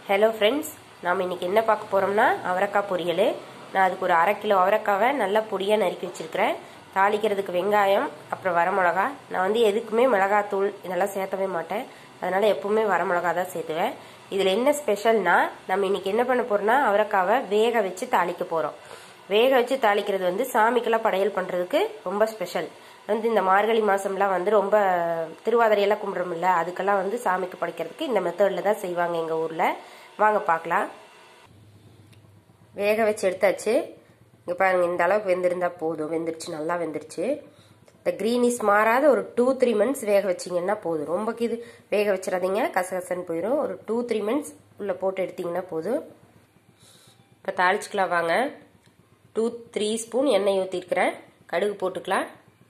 hello friends நாம் இன்னைக்கு என்ன பார்க்க போகிறோம்னா அவரைக்காய் பொரியல் நான் அதுக்கு ஒரு அரை கிலோ அவரைக்காவை நல்லா பொடியாக நறுக்கி வச்சுருக்கிறேன் தாளிக்கிறதுக்கு வெங்காயம் அப்புறம் வரமிளகா நான் வந்து எதுக்குமே மிளகாத்தூள் இதெல்லாம் சேர்த்தவே மாட்டேன் அதனால் எப்பவுமே வரமிளகா தான் சேர்த்துவேன் இதில் என்ன ஸ்பெஷல்னா நம்ம இன்னைக்கு என்ன பண்ண போகிறோம்னா அவரைக்காவை வேக வச்சு தாளிக்க போகிறோம் வேக வச்சு தாளிக்கிறது வந்து சாமிக்கெல்லாம் படையல் பண்ணுறதுக்கு ரொம்ப ஸ்பெஷல் வந்து இந்த மார்கழி மாதம்லாம் வந்து ரொம்ப திருவாதிரையெல்லாம் கும்பிட்றோம்ல அதுக்கெல்லாம் வந்து சாமிக்கு படைக்கிறதுக்கு இந்த மெத்தடில் தான் செய்வாங்க எங்கள் ஊரில் வாங்க பார்க்கலாம் வேக வச்சு எடுத்தாச்சு இங்கே பாருங்கள் இந்த அளவுக்கு வெந்திருந்தா போதும் வெந்துருச்சு நல்லா வெந்துருச்சு இந்த க்ரீனிஸ் மாறாத ஒரு டூ த்ரீ மந்த்ஸ் வேக வச்சிங்கன்னா போதும் ரொம்ப இது வேக வச்சிடாதீங்க கசகசன்னு போயிடும் ஒரு டூ த்ரீ மந்த்ஸ் உள்ளே போட்டு எடுத்திங்கன்னா போதும் இப்போ தாளிச்சுக்கலாம் வாங்க டூ த்ரீ ஸ்பூன் எண்ணெய் ஊற்றிருக்கிறேன் கடுகு போட்டுக்கலாம்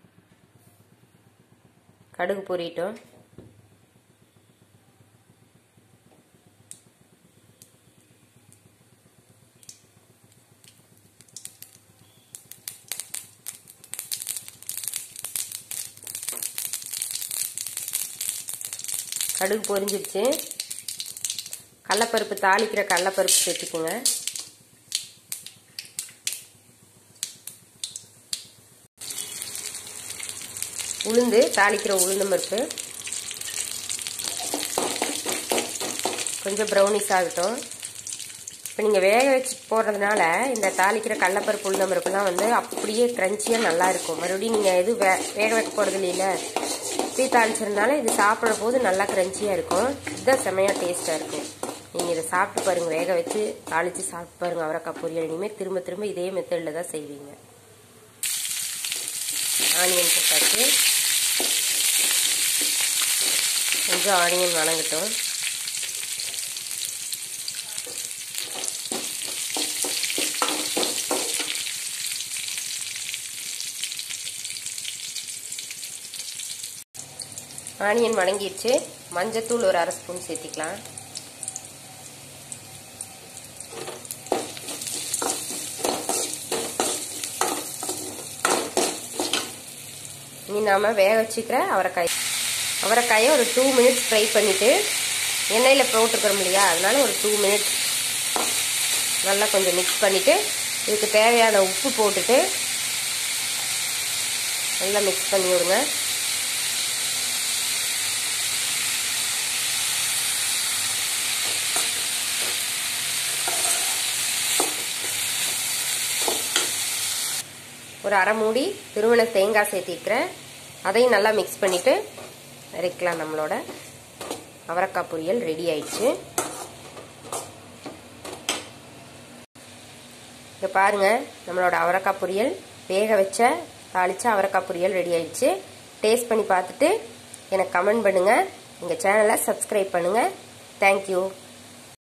கடுகு பொரியட்டும் கடுகு பொரிஞ்சிருச்சு கடலப்பருப்பு தாளிக்கிற கடலப்பருப்பு சேர்த்துக்குங்க உளுந்து தாளிக்கிற உளுந்து பருப்பு கொஞ்சம் ப்ரௌனிஸ் ஆகட்டும் இப்போ நீங்கள் வேக வச்சு போடுறதுனால இந்த தாளிக்கிற கடலப்பருப்பு உளுந்தம் பருப்புலாம் வந்து அப்படியே க்ரன்ச்சியாக நல்லா இருக்கும் மறுபடியும் நீங்கள் எதுவும் வே வேக வைக்க போகிறது இல்லைல்ல இப்படி தாளிச்சதுனால இது சாப்பிட்ற போது நல்லா க்ரன்ச்சியாக இருக்கும் இதுதான் செம்மையாக டேஸ்ட்டாக இருக்கும் நீங்கள் இதை சாப்பிட்டு பாருங்கள் வேக வச்சு தாளித்து சாப்பிட்டு பாருங்கள் அவரைக்காய் பொரியல் இனிமேல் திரும்ப திரும்ப இதே மெத்தடில் தான் செய்வீங்க ஆனியன் போட்டாச்சு கொஞ்சம் ஆனியன் வணங்கட்டும் ஆனியன் வணங்கிடுச்சு மஞ்சத்தூள் ஒரு அரை ஸ்பூன் சேர்த்திக்கலாம் இனி நாம் வேக வச்சுக்கிற அவரைக்காய் அவரைக்காயை ஒரு டூ மினிட்ஸ் ஃப்ரை பண்ணிவிட்டு எண்ணெயில் போட்டுருக்குறோம் இல்லையா அதனால ஒரு டூ மினிட்ஸ் நல்லா கொஞ்சம் மிக்ஸ் பண்ணிவிட்டு இதுக்கு தேவையான உப்பு போட்டுட்டு நல்லா மிக்ஸ் பண்ணி விடுங்க ஒரு அரை மூடி திருவண தேங்காய் சேர்த்திருக்கிறேன் அதையும் நல்லா மிக்ஸ் பண்ணிவிட்டு இறக்கலாம் நம்மளோட அவரைக்காய் பொரியல் ரெடி ஆயிடுச்சு இங்கே பாருங்கள் நம்மளோட அவரைக்காய் பொரியல் வேக வச்ச தாளிச்ச அவரைக்காய் பொரியல் ரெடி ஆயிடுச்சு டேஸ்ட் பண்ணி பார்த்துட்டு எனக்கு கமெண்ட் பண்ணுங்கள் எங்கள் சேனலை சப்ஸ்கிரைப் பண்ணுங்கள் தேங்க்யூ